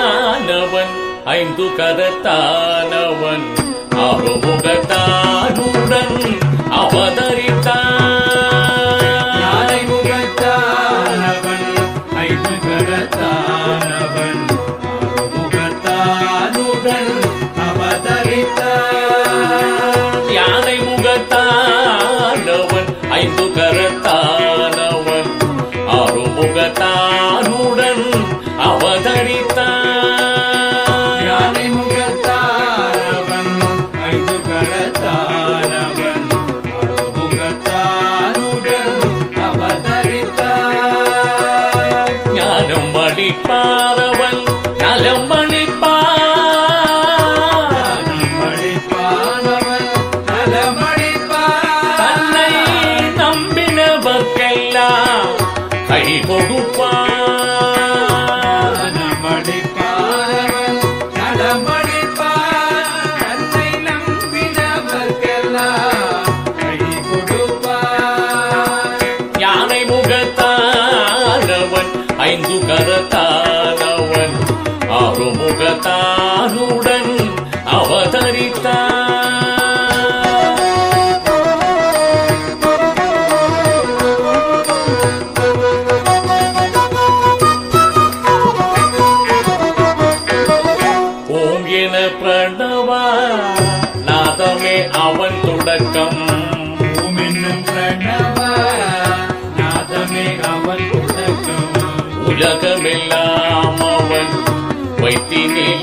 முகத்தானவன் ஐந்து கரத்தானவன் ஆறுமுகத்தானுடன் அவதரித்தான் யானை முகத்தானவன் ஐந்து கரத்தானவன் முகத்தானுடன் அவதரித்தான் யானை முகத்தானவன் ஐந்து கரத்தானவன் ஆறுமுகத்தானுடன் அவதரித்தான் யானை முகத்தானவன் ஐந்து கரத்தானவன் முகத்தானுடன் அவதரித்தான் ஞானம் அளிப்பாரவன் நலம் அளிப்பார் மணிப்பானவன் நலமணிப்பான் தன்னை நம்பினவர்க்கெல்லாம் கை கொடுப்பார் நலமணிப்பானவன் நலமணிப்பான் தன்னை நம்பினவர்க்கெல்லாம் கை கொடுப்பான் யானை முகத்தானவன் ஐந்து கரத்தானவன் ஆறு முகத்தானுடன் அவதரித்தான் ஓம் என பிரணவா நாதமே அவன் தொடக்கம் ஓம் என்னும் பிரணவ நாதமே அவன் உலகம் உலகமெல்லாம் அவன் வைத்தினில்